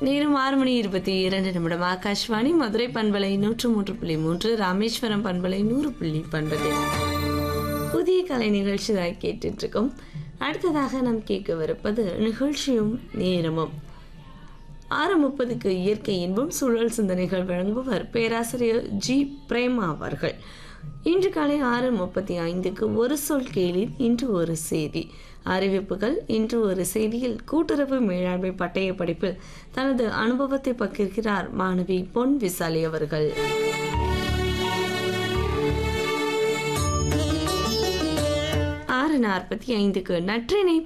நேரம் ஆறு மணி இருபத்தி இரண்டு நிமிடம் ஆகாஷ்வாணி மதுரை பண்பலை நூற்று மூன்று புள்ளி மூன்று ராமேஸ்வரம் பண்பலை நூறு புள்ளி பண்பது புதிய கலை நிகழ்ச்சி தான் கேட்டுட்டு இருக்கோம் அடுத்ததாக நாம் கேட்கவிருப்பது நிகழ்ச்சியும் நேரமும் ஆறு முப்பதுக்கு இயற்கை இன்பம் சூழல் சிந்தனைகள் வழங்குபவர் பேராசிரியர் ஜி பிரேமா அவர்கள் இன்று காலை ஆறு முப்பத்தி ஐந்துக்கு ஒரு சொல் கேளிர் இன்று ஒரு செய்தி அறிவிப்புகள் இன்று ஒரு செய்தியில் கூட்டுறவு மேலாண்மை பட்டய படிப்பில் தனது அனுபவத்தை பகிர்கிறார் மாணவி பொன் விசாலி அவர்கள் ஆறு நாற்பத்தி ஐந்துக்கு நற்றினை